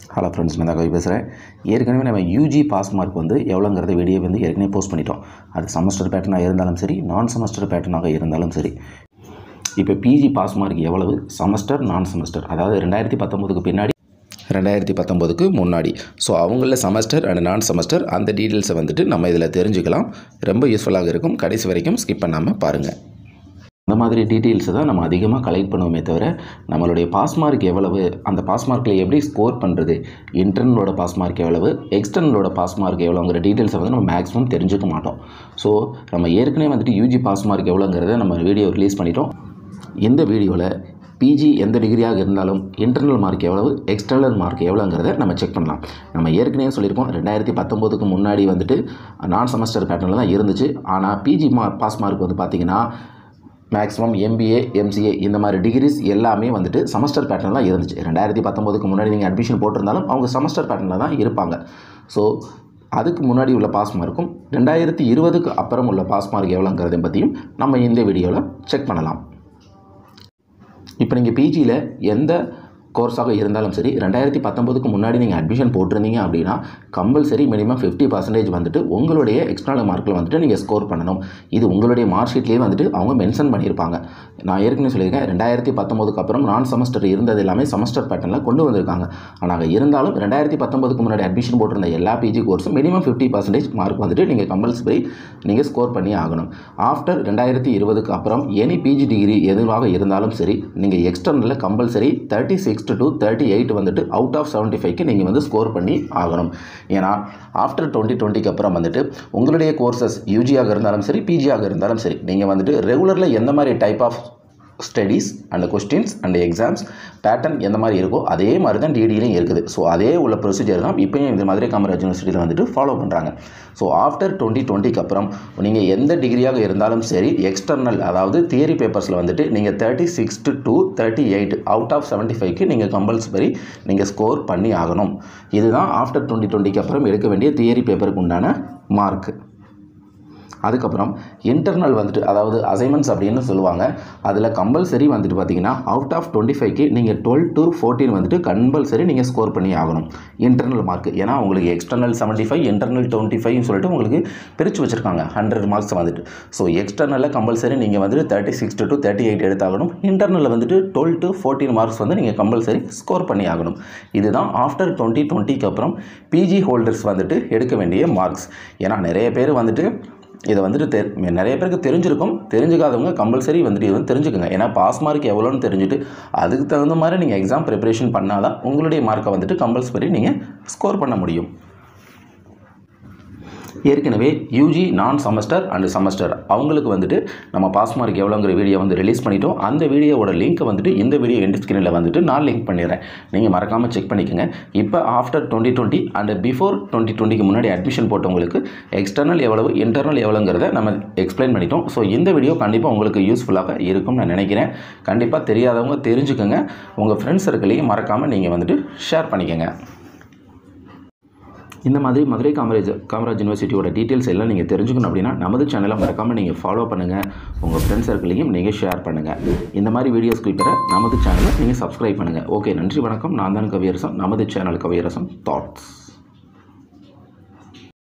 hello friends நான் தான் கவி பேசுகிறேன் ஏற்கனவே நம்ம யூஜி பாஸ் மார்க் வந்து எவ்வளோங்கிறத வீடியோ வந்து ஏற்கனவே போஸ்ட் பண்ணிட்டோம் அது செமஸ்டர் பேட்டர்னாக இருந்தாலும் சரி நான் செமஸ்டர் பேட்டர்னாக இருந்தாலும் சரி இப்போ பிஜி பாஸ் மார்க் எவ்வளவு செமஸ்டர் நான் செமஸ்டர் அதாவது ரெண்டாயிரத்தி பத்தொம்போதுக்கு பின்னாடி ரெண்டாயிரத்தி பத்தொம்போதுக்கு முன்னாடி ஸோ அவங்களில் செமஸ்டர் அண்ட் நான் செமஸ்டர் அந்த டீட்டெயில்ஸை வந்துட்டு நம்ம இதில் தெரிஞ்சுக்கலாம் ரொம்ப யூஸ்ஃபுல்லாக இருக்கும் கடைசி வரைக்கும் ஸ்கிப் பண்ணாமல் பாருங்கள் இந்த மாதிரி டீட்டெயில்ஸை தான் நம்ம அதிகமாக கலெக்ட் பண்ணுவோமே தவிர நம்மளுடைய பாஸ் மார்க் எவ்வளவு அந்த பாஸ் மார்க்கில் எப்படி ஸ்கோர் பண்ணுறது இன்டர்னலோட பாஸ் மார்க் எவ்வளவு எக்ஸ்டர்னலோட பாஸ் மார்க் எவ்வளோங்கிற டீட்டெயில்ஸை வந்து நம்ம மேக்ஸிமம் தெரிஞ்சுக்க மாட்டோம் ஸோ நம்ம ஏற்கனவே வந்துட்டு யூஜி பாஸ் மார்க் எவ்வளோங்கிறத நம்ம வீடியோ ரிலீஸ் பண்ணிட்டோம் இந்த வீடியோவில் பிஜி எந்த டிகிரியாக இருந்தாலும் இன்டர்னல் மார்க் எவ்வளவு எக்ஸ்டர்னல் மார்க் எவ்வளோங்கிறத நம்ம செக் பண்ணலாம் நம்ம ஏற்கனவே சொல்லியிருக்கோம் ரெண்டாயிரத்தி பத்தொம்போதுக்கு முன்னாடி வந்துட்டு நான் செமஸ்டர் பேட்டர்னில் தான் இருந்துச்சு ஆனால் பிஜி மா பாஸ் மார்க் வந்து பார்த்திங்கன்னா மேக்ஸிமம் எம்பிஏ எம்சிஏ இந்த மாதிரி டிகிரிஸ் எல்லாமே வந்துட்டு செமஸ்டர் பேட்டர்ன் தான் இருந்துச்சு ரெண்டாயிரத்தி பத்தொம்போதுக்கு முன்னாடி நீங்கள் அட்மிஷன் போட்டிருந்தாலும் அவங்க செமஸ்டர் பேட்டர்னில் தான் இருப்பாங்க ஸோ அதுக்கு முன்னாடி உள்ள பாஸ் மார்க்கும் ரெண்டாயிரத்தி இருபதுக்கு அப்புறம் உள்ள பாஸ் மார்க் எவ்வளோங்கிறதை பற்றியும் நம்ம இந்த வீடியோவில் செக் பண்ணலாம் இப்போ நீங்கள் பிஜியில் எந்த கோர்ஸாக இருந்தாலும் சரி ரெண்டாயிரத்தி பத்தொம்போதுக்கு முன்னாடி நீங்கள் அட்மிஷன் போட்டிருந்தீங்க அப்படின்னா கம்பல்சரி மினிமம் ஃபிஃப்டி பர்சன்டேஜ் வந்துட்டு உங்களுடைய எக்ஸ்டர்னல் மார்க்கில் வந்துட்டு நீங்கள் ஸ்கோர் பண்ணணும் இது உங்களுடைய மார்க் ஷீட்லேயே வந்துட்டு அவங்க மென்ஷன் பண்ணியிருப்பாங்க நான் ஏற்கனவே சொல்லியிருக்கேன் ரெண்டாயிரத்தி பத்தொம்போதுக்கு அப்புறம் நான் செமஸ்டர் இருந்தது எல்லாமே செமஸ்டர் பேட்டர்னில் கொண்டு வந்திருக்காங்க ஆனால் இருந்தாலும் ரெண்டாயிரத்தி பத்தொம்போதுக்கு முன்னாடி அட்மிஷன் போட்டிருந்த எல்லா பிஜி கோர்ஸும் மினிமம் ஃபிஃப்டி பர்சன்டேஜ் மார்க் வந்துட்டு நீங்கள் கம்பல்சரி நீங்கள் ஸ்கோர் பண்ணி ஆகணும் ஆஃப்டர் ரெண்டாயிரத்தி இருபதுக்கு அப்புறம் எனி பிஜி டிகிரி எதுவாக இருந்தாலும் சரி நீங்கள் எக்ஸ்டர்னலில் compulsory thirty six to thirty eight வந்துட்டு அவுட் ஆஃப் செவன்ட்டி ஃபைவ்க்கு நீங்கள் வந்து ஸ்கோர் பண்ணி ஆகணும் ஏன்னா ஆஃப்டர் டுவெண்ட்டி டுவெண்ட்டிக்கு அப்புறம் வந்துட்டு உங்களுடைய கோர்சஸ் யூஜியாக இருந்தாலும் சரி பிஜியாக இருந்தாலும் சரி நீங்கள் வந்துட்டு ரெகுலரில் எந்த மாதிரி type of studies and questions and exams pattern எந்த மாதிரி இருக்கோ அதே மாதிரி தான் டிடிலையும் இருக்குது ஸோ அதே உள்ள ப்ரொசீஜர் தான் இப்போயும் இந்த மாதிரி காமராஜ் யூனிவர்சிட்டியில் வந்துட்டு ஃபாலோ பண்ணுறாங்க ஸோ ஆஃப்டர் டுவெண்ட்டி டுவெண்ட்டிக்கு அப்புறம் நீங்கள் எந்த டிகிரியாக இருந்தாலும் சரி எக்ஸ்டர்னல் அதாவது தியரி பேப்பர்ஸில் வந்துட்டு நீங்கள் thirty six to thirty eight out of seventy ஃபைவ்க்கு நீங்கள் கம்பல்சரி நீங்கள் ஸ்கோர் பண்ணி ஆகணும் இதுதான் ஆஃப்டர் டுவெண்ட்டி டுவெண்ட்டிக்கு அப்புறம் எடுக்க வேண்டிய தியரி பேப்பருக்கு உண்டான மார்க் அதுக்கப்புறம் இன்டர்னல் வந்துட்டு அதாவது அசைன்மெண்ட்ஸ் அப்படின்னு சொல்லுவாங்க அதில் கம்பல்சரி வந்துட்டு பார்த்தீங்கன்னா அவுட் ஆஃப் டுவெண்ட்டி ஃபைவ்க்கு நீங்கள் டுவெல் டு ஃபோர்டீன் வந்துட்டு கம்பல்சரி நீங்கள் ஸ்கோர் பண்ணி ஆகணும் இன்டர்னல் மார்க் ஏன்னா உங்களுக்கு external seventy five internal twenty ஃபைவ்னு சொல்லிட்டு உங்களுக்கு பிரித்து வச்சுருக்காங்க ஹண்ட்ரட் மார்க்ஸ் வந்துட்டு ஸோ எக்ஸ்டர்னலில் கம்பல்சரி நீங்கள் வந்துட்டு thirty six to thirty eight எடுத்தாகணும் இன்டர்னலில் வந்துட்டு டுவெல் டு ஃபோர்டீன் மார்க்ஸ் வந்து நீங்கள் கம்பல்சரி ஸ்கோர் பண்ணி ஆகணும் இதுதான் ஆஃப்டர் டுவெண்ட்டி டுவெண்ட்டிக்கு அப்புறம் பிஜி ஹோல்டர்ஸ் வந்துட்டு எடுக்க வேண்டிய மார்க்ஸ் ஏன்னா நிறைய பேர் வந்துட்டு இதை வந்துட்டு தெ நிறைய பேருக்கு தெரிஞ்சிருக்கும் தெரிஞ்சுக்காதவங்க கம்பல்சரி வந்துட்டு இது வந்து தெரிஞ்சுக்கோங்க ஏன்னா பாஸ் மார்க் எவ்வளோன்னு தெரிஞ்சுட்டு அதுக்கு தகுந்த மாதிரி நீங்கள் எக்ஸாம் ப்ரிப்பரேஷன் பண்ணால் தான் உங்களுடைய மார்க்கை வந்துட்டு கம்பல்சரி நீங்கள் ஸ்கோர் பண்ண முடியும் ஏற்கனவே யூஜி நான் செமஸ்டர் அண்டு செமஸ்டர் அவங்களுக்கு வந்துட்டு நம்ம பாஸ் மார்க் எவ்வளோங்கிற வீடியோ வந்து ரிலீஸ் பண்ணிட்டோம் அந்த வீடியோவோட லிங்க்கை வந்துட்டு இந்த வீடியோ எண்ட் ஸ்க்ரீனில் வந்துட்டு நான் லிங்க் பண்ணிடுறேன் நீங்கள் மறக்காமல் செக் பண்ணிக்கோங்க இப்போ after twenty twenty and before twenty டுவெண்ட்டிக்கு முன்னாடி அட்மிஷன் போட்டவங்களுக்கு எக்ஸ்டர்னல் எவ்வளவு இன்டர்னல் எவ்வளோங்கிறத நம்ம எக்ஸ்பிளைன் பண்ணிட்டோம் ஸோ இந்த வீடியோ கண்டிப்பாக உங்களுக்கு யூஸ்ஃபுல்லாக இருக்கும்னு நான் நினைக்கிறேன் கண்டிப்பாக தெரியாதவங்க தெரிஞ்சுக்கோங்க உங்கள் ஃப்ரெண்ட்ஸ் சர்க்கிளையும் மறக்காமல் நீங்கள் வந்துட்டு ஷேர் பண்ணிக்கோங்க இந்த மாதிரி மதுரை காமராஜ் காமராஜ் யூனிவர்சிட்டியோட டீட்டெயில்ஸ் எல்லாம் நீங்கள் தெரிஞ்சுக்கணும் அப்படின்னா நமது சேனலை மறக்காமல் நீங்கள் ஃபாலோ பண்ணுங்கள் உங்கள் ஃப்ரெண்ட்ஸ் சர்க்கிளையும் நீங்கள் ஷேர் பண்ணுங்கள் இந்த மாதிரி வீடியோஸ் பெற நமது சேனலை நீங்கள் சப்ஸ்கிரைப் பண்ணுங்கள் ஓகே நன்றி வணக்கம் நான் தான் கவியரசன் நமது சேனல் கவியரசன் தாட்ஸ்